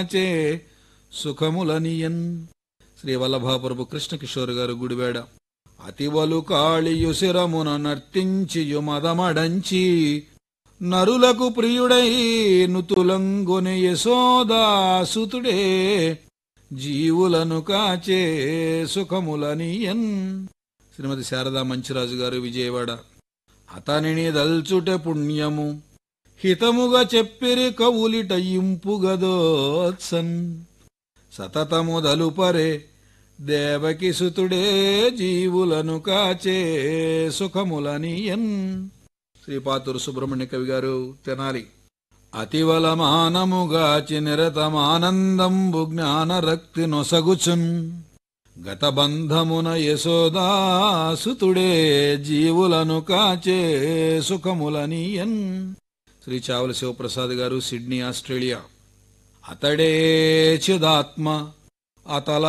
చే సుఖములనియన్ శ్రీ వల్లభాపురపు కృష్ణకిషోర్ గారు గుడివాడ అతివలు కాళియు శిరమున నర్తించియు మదమడంచి నరులకు ప్రియుడై నుతులంగొని యశోదాసుతుడే జీవులను కాచే సుఖములనియన్ శ్రీమతి శారదా మంచిరాజు గారు విజయవాడ అతనిని దల్చుట పుణ్యము హితముగా చెప్పిరి కవులిట ఇంపుగదోత్సన్ సతతము దలుపరే దేవకి సుతుడే జీవులను కాచే సుఖములనియన్ శ్రీపాతురు సుబ్రహ్మణ్య కవి గారు తెనాలి అతివల మానముగాచి నిరతమానందంబు జ్ఞానరక్తి నొసగుచున్ గత బంధమున యశోదాసుతుడే జీవులను కాచే సుఖములనియన్ శ్రీ చావల శివప్రసాద్ గారు సిడ్నీ ఆస్ట్రేలియా అతడే చిదాత్మ అతల